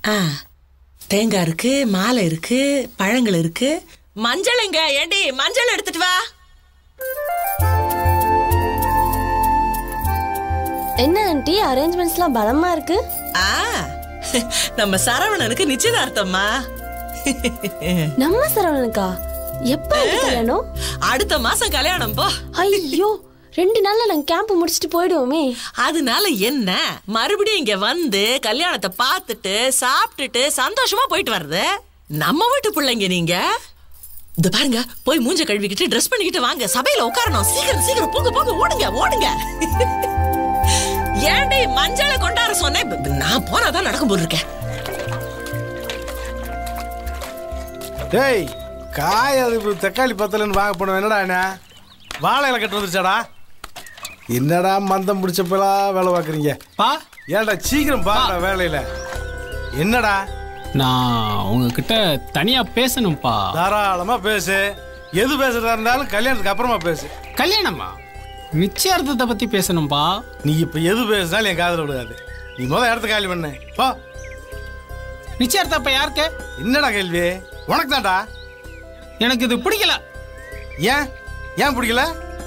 ஆ தேங்காய் இருக்கு மாலை இருக்கு பழங்கள் இருக்கு மஞ்சள் எங்க ஏண்டி மஞ்சள் எடுத்துட்டு வா என்ன ஆண்டி அரேஞ்ச்மெண்ட்ஸ்லாம் பலமா இருக்கு ஆ நம்ம சரவணனுக்கு நிச்சயதார்த்தம்மா நம்ம சரவணனுக்கா எப்ப ஆண்டி கல்யாணம் அடுத்த மாசம் கல்யாணம் போ ஐயோ ரெண்டு நாள்ல நாங்க கேம்ப் முடிச்சுட்டு போயிடுவோமே அதனால என்ன மறுபடியும் இங்க வந்து கல்யாணத்தை பார்த்துட்டு சாப்பிட்டுட்டு சந்தோஷமா போயிட்டு வர்றது நம்ம வீட்டு பிள்ளைங்க நீங்க இந்த பாருங்க போய் மூஞ்ச கழுவிக்கிட்டு ட்ரெஸ் பண்ணிக்கிட்டு வாங்க சபையில உட்காரணும் சீக்கிரம் சீக்கிரம் போங்க போங்க ஓடுங்க ஓடுங்க ஏன்டி மஞ்சளை கொண்டாட சொன்னேன் ப- நான் போனாதான் நடக்கும் போல் இருக்கேன் டேய் காய் அது இப்ப தக்காளி பத்தலன்னு வாங்க போனோம் என்னடா என்ன வாழை இலை கட்டு வந்துருச்சாடா என்னடா மந்தம் பிடிச்சப்பலா வேலை பார்க்குறீங்க பா ஏன்டா சீக்கிரம் பாருடா வேலையில என்னடா நான் உங்ககிட்ட தனியா பேசணும்ப்பா தாராளமா பேசு எது பேசுறதா இருந்தாலும் கல்யாணத்துக்கு அப்புறமா பேசு கல்யாணமா நிச்சயார்த்தத்தை பத்தி பேசணும்ப்பா நீ இப்ப எது பேசினாலும் என் காதுல விடாது நீ முத இடத்த காலி பண்ணு போ நிச்சயார்த்தம் அப்ப யாருக்கு என்னடா கேள்வி உனக்கு தான்டா எனக்கு இது பிடிக்கல ஏன் ஏன் பிடிக்கல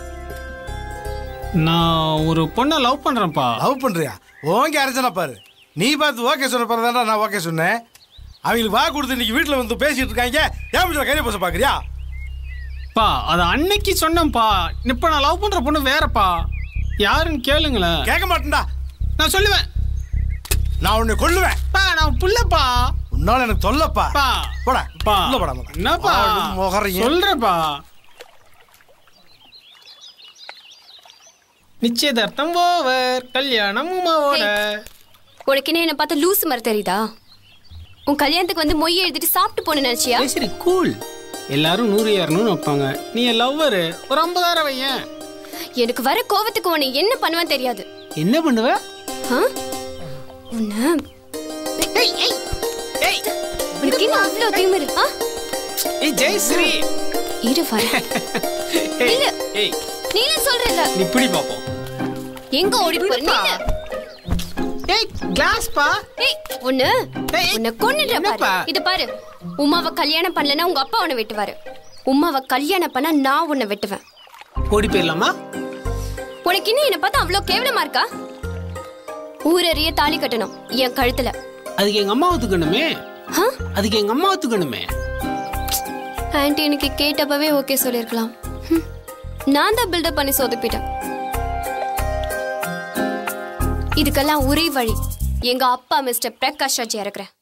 நான் ஒரு பொண்ணை லவ் பண்றேன்ப்பா லவ் பண்றியா ஓங்க அரைச்சனா பாரு நீ பார்த்து ஓகே சொன்ன பிறகு நான் ஓகே சொன்னேன் அவங்களுக்கு வா கொடுத்து இன்னைக்கு வீட்டில் வந்து பேசிட்டு இருக்காங்க ஏன் இப்படி கையில பேச பாக்குறியா பா அது அன்னைக்கு சொன்னேன்ப்பா இப்ப நான் லவ் பண்ற பொண்ணு வேறப்பா யாருன்னு கேளுங்களேன் கேட்க மாட்டேன்டா நான் சொல்லுவேன் நான் உன்னை கொல்லுவேன் பா நான் புள்ளப்பா உன்னால எனக்கு தொல்லப்பா பா போடா பா உள்ள போடா முதல்ல. என்னப்பா ஆடு முகரையும். சொல்றப்பா நிச்சயதார்த்தம் ஓவர் கல்யாணம் உமாவோட உனக்கு என்ன என்ன பார்த்தா லூஸ் மாதிரி தெரியுதா உன் கல்யாணத்துக்கு வந்து மொய் எழுதிட்டு சாப்பிட்டு போன நினைச்சியா ஏய், சரி கூல் எல்லாரும் நூறு இரநூறு வைப்பாங்க நீ என் லவ்வரு ஒரு ஐம்பதாயிரம் வையன் எனக்கு வர கோவத்துக்கு உன்னை என்ன பண்ணுவேன்னு தெரியாது என்ன பண்ணுவ ஆ? உன்னை உனக்கு என்ன அவ்வளோ திமிரு ஆ? ஏய் ஜெயஸ்ரீ இரு வர ஏய், இல்ல. ஏய் நீல சொல்றல நீ பிடி பாப்போம் எங்க ஓடி போற நீல ஏய் கிளாஸ் பா ஏய் உன்னை ஏய், உன்னை கொன்னுடுற என்னப்பா? பாரு இத பாரு உமாவை கல்யாணம் பண்ணலன்னா உங்க அப்பா உன்னை வெட்டுவாரு உமாவை கல்யாணம் பண்ணா நான் உன்னை வெட்டுவேன் ஓடி போயிடலாமா உனக்கு இன்னும் என்ன பார்த்தா அவ்வளோ கேவலமா இருக்கா ஊரறிய தாலி கட்டணும் என் கழுத்துல அதுக்கு எங்க அம்மா ஒத்துக்கணுமே ஆ? அதுக்கு எங்க அம்மா ஒத்துக்கணுமே ஆன்ட்டி எனக்கு கேட்டப்பவே ஓகே சொல்லியிருக்கலாம் ஹம். நான் தான் பில்டப் பண்ணி சொதப்பிட்டேன் இதுக்கெல்லாம் ஒரே வழி எங்க அப்பா மிஸ்டர் பிரகாஷ் ராஜ் இறக்குறேன்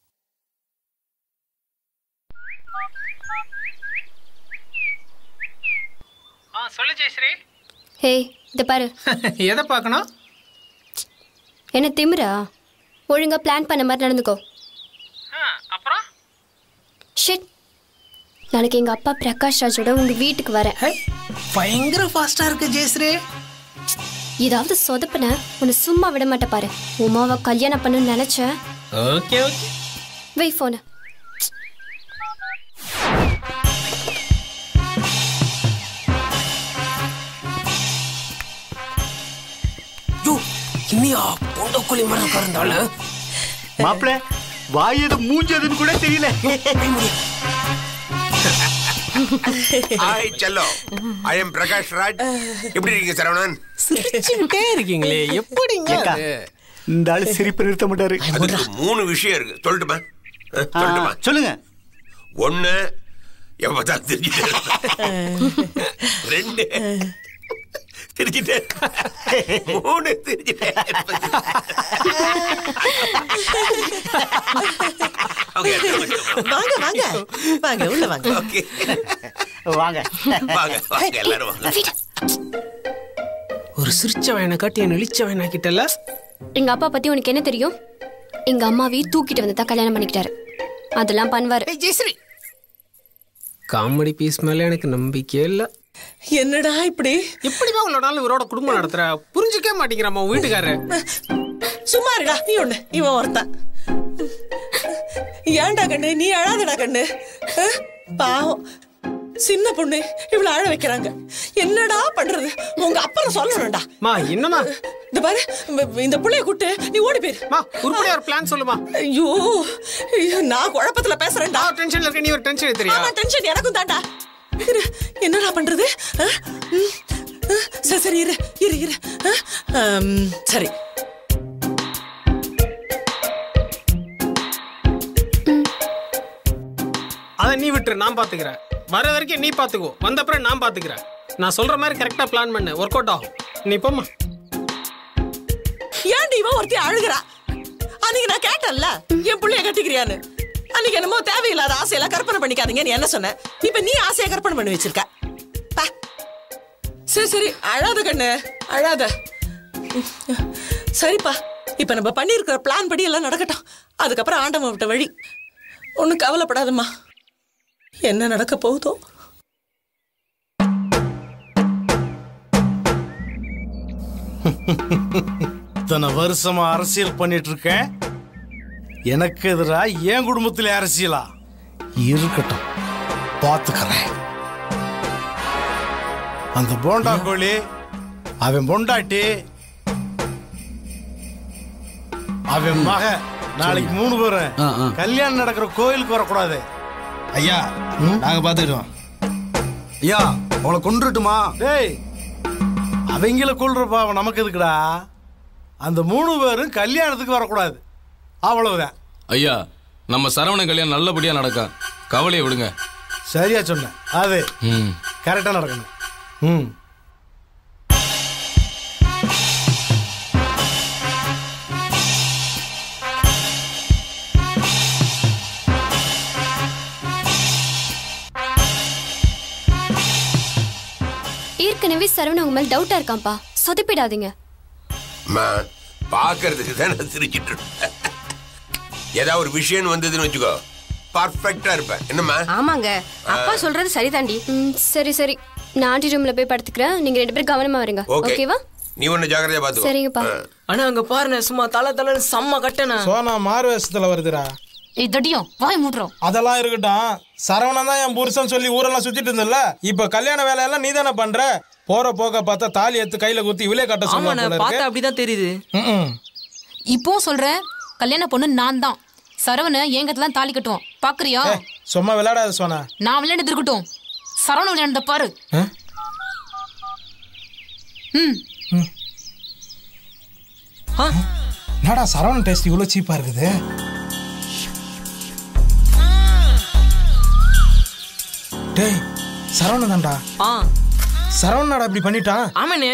ஆ சொல்லு ஜெயஸ்ரீ ஹே இத பாரு எதை பார்க்கணும் என்ன திமிரா ஒழுங்கா பிளான் பண்ண மாதிரி நடந்துக்கோ அப்புறம் ஷிட் நாளைக்கு எங்க அப்பா பிரகாஷ் ராஜோட உங்க வீட்டுக்கு வரேன் பயங்கர ஃபாஸ்டா இருக்கு ஜெயஸ்ரீ ஏதாவது சொதப்பின உன்னை சும்மா விட மாட்டேன் பாரு உமாவை கல்யாணம் பண்ணணும்னு நினைச்சேன் ஓகே ஓகே வை போன யோ இன்னியா பொண்டக்கோழி மரம் கறந்தால மாப்பிள வாய் எது மூஞ்சதுன்னு கூட தெரியல ஹாய் செல்லோ ஐ எம் பிரகாஷ் ராஜ் எப்படி இருக்கீங்க சரவணன் சிரிச்சுக்கிட்டே இருக்கீங்களே எப்படிங்க ஏக்கா, அது? இந்த ஆளு சிரிப்பு நிறுத்த மாட்டாரு அதுக்கு மூணு விஷயம் இருக்கு சொல்லட்டுமா அஹ், ஆ, சொல்லட்டுமா சொல்லுங்க ஒண்ணு எப்பதான் தெரிஞ்சுட்டு ரெண்டு தெரிஞ்சுட்டு மூணு தெரிஞ்சுட்டு ஓகே வாங்க வாங்க வாங்க உள்ள வாங்க ஓகே வாங்க வாங்க வாங்க எல்லாரும் வாங்க ஒரு சிரிச்ச வயனை காட்டி என் இழிச்ச வயனா கிட்டல எங்க அப்பா பத்தி உனக்கு என்ன தெரியும் எங்க அம்மாவையும் தூக்கிட்டு வந்து தான் கல்யாணம் பண்ணிக்கிட்டாரு அதெல்லாம் பண்ணுவாரு ஜெயஸ்ரீ காமெடி பீஸ் மேல எனக்கு நம்பிக்கையே இல்ல என்னடா இப்படி எப்படிமா உங்களோட நாள் இவரோட குடும்பம் நடத்துற புரிஞ்சுக்க மாட்டேங்கிறாமா உன் வீட்டுக்காரர் சும்மா இருடா நீ ஒண்ணு இவன் ஒருத்தன் ஏன்டா கண்ணு நீ அழாதடா கண்ணு அஹ், பாவம் சின்ன பொண்ணு இவ்வளவு அழ வைக்கிறாங்க என்னடா பண்றது உங்க அப்பா சொல்லணும்டா மா என்னம்மா இந்த பாரு இந்த- இந்த புள்ளைய கூட்டு நீ ஓடி போயிரு மா உருப்படியா ஒரு பிளான் சொல்லுமா ஐயோ ஐயோ, நான் குழப்பத்துல பேசுறேன்டா நான் டென்ஷன்ல இருக்க நீ ஒரு டென்ஷன் எடுத்துறியா ஆமா டென்ஷன் எனக்கும் தாண்டா இரு என்னடா பண்றது ஆ? ம், ஆ, சரி சரி இரு இரு இரு ஆ? ஆம், சரி அதை நீ விட்டுரு நான் பாத்துக்கிறேன் வர வரைக்கும் நீ பாத்துக்கோ வந்த அப்புறம் நான் பாத்துக்கிறேன் நான் சொல்ற மாதிரி கரெக்டா பிளான் பண்ணு ஒர்க் அவுட் ஆகும் நீ போம்மா ஏன்டி இவன் ஒருத்தி அழுகிறா அன்னைக்கு நான் கேட்டேன்ல என் புள்ளைய கட்டிக்கிறியான்னு அன்னைக்கு என்னமோ தேவையில்லாத ஆசையெல்லாம் கற்பனை பண்ணிக்காதீங்கன்னு என்ன சொன்னேன் இப்ப நீ ஆசையை கற்பனை பண்ணி வச்சிருக்க பா. சரி சரி அழாத கண்ணு அழாத சரிப்பா இப்ப நம்ம பண்ணியிருக்கிற பிளான் படி எல்லாம் நடக்கட்டும் அதுக்கப்புறம் ஆண்டவன் விட்ட வழி ஒன்றும் கவலைப்படாதம்மா என்ன நடக்க போகுதோ இத்தனை வருஷமா அரசியல் பண்ணிட்டு இருக்கேன் எனக்கு எதிரா என் குடும்பத்துல அரசியலா இருக்கட்டும் பாத்துக்கிறேன் அந்த போண்டா கோழி அவன் பொண்டாட்டி அவன் மக நாளைக்கு மூணு பேரும் கல்யாணம் நடக்கிற கோயிலுக்கு வரக்கூடாது ஐயா நாங்க பாத்துக்கிட்டோம் ஐயா அவளை கொண்டுட்டுமா டேய் அவங்கள கொள்ற பாவம் நமக்கு எதுக்குடா அந்த மூணு பேரும் கல்யாணத்துக்கு வரக்கூடாது அவ்வளவுதான் ஐயா நம்ம சரவண கல்யாணம் நல்லபடியா நடக்கும் கவலையை விடுங்க சரியா சொன்னேன் அது ம் கரெக்டா நடக்கணும் ம் ஏற்கனவே சரவண உங்க மேல டவுட்டா இருக்கான்ப்பா சொதப்பிடாதீங்க அம்மா பாக்குறதுக்கு தான் நான் சிரிச்சிட்டு இருப்பேன் ஏதாவது ஒரு விஷயம் வந்ததுன்னு வச்சுக்கோ பர்ஃபெக்டா இருப்பேன் என்னம்மா ஆமாங்க அப்பா சொல்றது சரிதாண்டி ம், சரி சரி நான் ஆண்டி ரூம்ல போய் படுத்துக்கிறேன் நீங்க ரெண்டு பேரும் கவனமா வரீங்க ஓகே ஓகேவா நீ ஒண்ணு ஜாக்கிரதையா பாத்துக்கோ சரிங்கப்பா ஆனா அங்க பாருங்க சும்மா தலை தலை செம்ம கட்டணா சோனா மாறு வேஷத்துல வருதுடா இதடியும் வாய் மூடுறோம் அதெல்லாம் இருக்கட்டும் சரவணன் தான் என் புருஷன் சொல்லி ஊரெல்லாம் சுத்திட்டு இருந்தல இப்ப கல்யாண வேலையெல்லாம் நீ தானே பண்ற போற போக பார்த்தா தாலி எடுத்து கையில குத்தி இவளே கட்ட சொன்னா பார்த்தா அப்படிதான் தெரியுது இப்போ சொல்றேன் கல்யாண பொண்ணு நான் தான் சரவண ஏங்கத்தெல்லாம் தாலி கட்டுவோம் பாக்குறியா சும்மா விளையாடாத சோனா நான் விளையாண்டு இருக்கட்டும் சரவண விளையாண்ட பாரு ம் என்னடா சரவணன் டேஸ்ட் இவ்வளவு சீப்பா இருக்குது டேய் சரவணன் தான்டா ஆ சரவணனாடா இப்படி பண்ணிட்டான் ஆமாண்ணே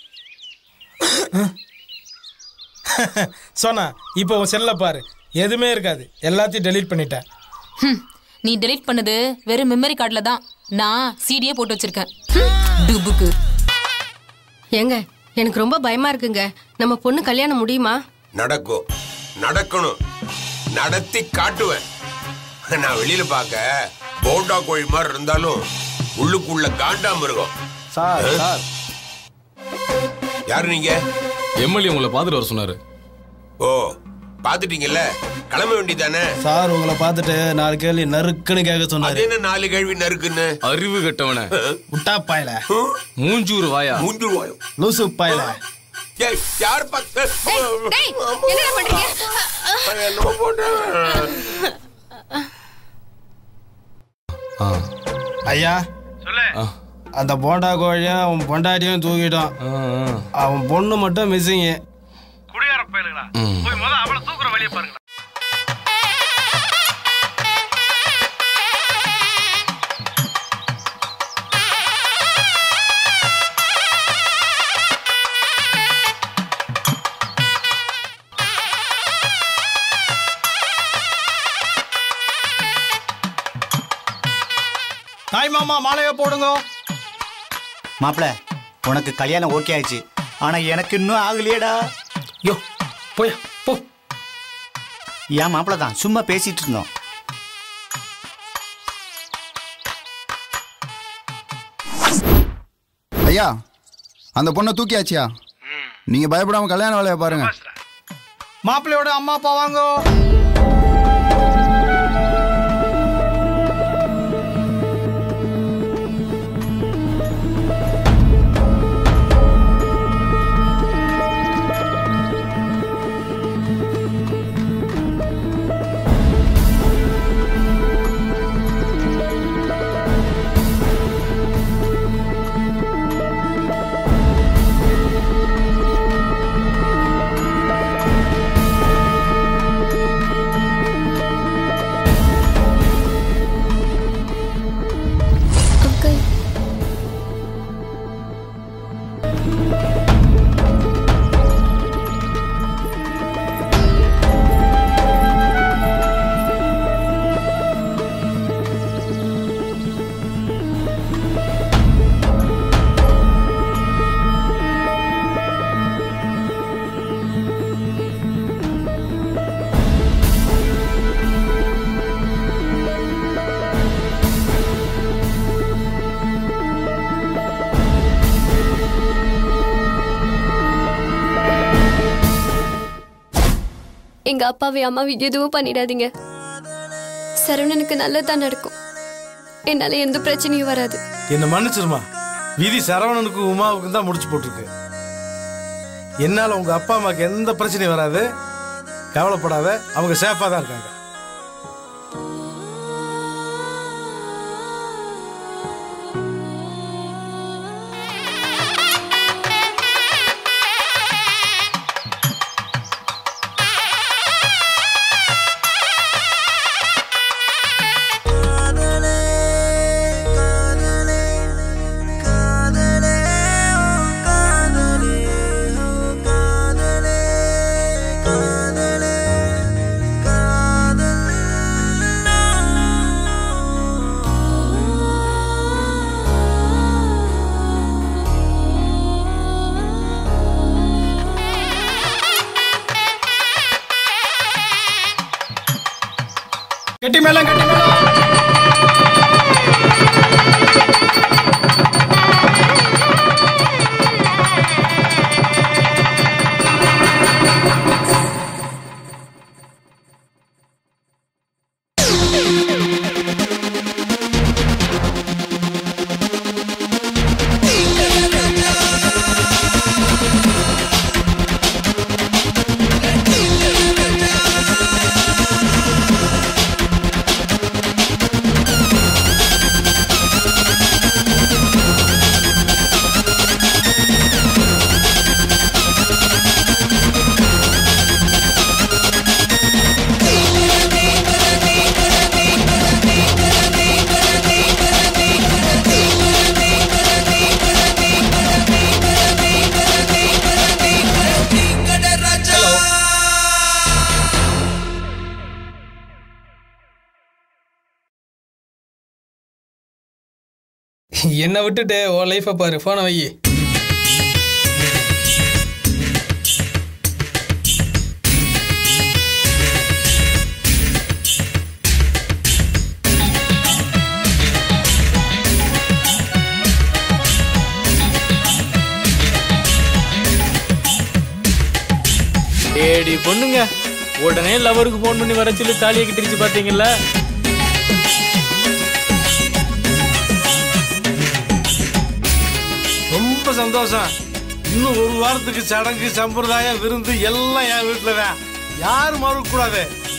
சோனா இப்போ உன் செல்ல பாரு எதுவுமே இருக்காது எல்லாத்தையும் டெலீட் பண்ணிட்டேன் ஹம், நீ டெலீட் பண்ணது வெறும் மெமரி கார்டில் தான் நான் சிடியே போட்டு வச்சிருக்கேன் டுபுக்கு ஏங்க எனக்கு ரொம்ப பயமா இருக்குங்க நம்ம பொண்ணு கல்யாணம் முடியுமா நடக்கும் நடக்கணும் நடத்தி காட்டுவேன் நான் வெளியில பார்க்க போண்டா கோழி மாதிரி இருந்தாலும் உள்ளுக்குள்ள காண்டாம இருக்கும் சார் சார் யாரு நீங்க எம்எல்ஏ உங்களை பார்த்துட்டு வர சொன்னாரு ஓ பாத்துட்டீங்கல்ல கிளம்ப வேண்டியதானே சார் உங்களை பார்த்துட்டு நாலு கேள்வி நறுக்குன்னு கேட்க அது சொன்னாரு என்ன நாலு கேள்வி நறுக்குன்னு அறிவு கட்டவன முட்டா பாயல மூஞ்சூர் வாயா மூஞ்சு வாயும் லூசு பாயல ஏய், யார் பார்த்து என்னடா பண்றீங்க என்னமோ போட்டேன் ஐயா ஆ. அந்த போண்டா கோழியும் அவன் பொண்டாட்டியும் தூக்கிட்டான் ஆ, ஆ. அவன் பொண்ணு மட்டும் மிஸ்ஸிங்கு ம். தாய் மாமா மாலையை போடுங்க மாப்பிள உனக்கு கல்யாணம் ஓகே ஆயிடுச்சு ஆனா எனக்கு இன்னும் ஆகலையேடா யோ போய் போ ஏன் மாப்பிள தான் சும்மா பேசிட்டு இருந்தோம் ஐயா அந்த பொண்ணை தூக்கியாச்சியா நீங்க பயப்படாம கல்யாண வேலையை பாருங்க மாப்பிள்ளையோட அம்மா அப்பா வாங்க எங்க அப்பாவை அம்மாவை எதுவும் பண்ணிடாதீங்க சரவணனுக்கு நல்லதான் நடக்கும் என்னால எந்த பிரச்சனையும் வராது என்ன மன்னிச்சிருமா விதி சரவணனுக்கும் உமாவுக்கும் தான் முடிச்சு போட்டிருக்கு என்னால உங்க அப்பா அம்மாக்கு எந்த பிரச்சனையும் வராது கவலைப்படாத அவங்க சேஃபா தான் இருக்காங்க கெட்டி மேளம் கெட்டி மேளம் என்னை விட்டுட்டு உன் லைஃபை பாரு போனை வை ஏடி பொண்ணுங்க உடனே லவருக்கு ஃபோன் பண்ணி வர சொல்லி தாலியை கட்டிருச்சு பாத்தீங்கல்ல ரொம்ப சந்தோஷம் இன்னும் ஒரு வாரத்துக்கு சடங்கு சம்பிரதாயம் விருந்து எல்லாம் என் வீட்டில் தான் யாரும் மறுக்க கூடாது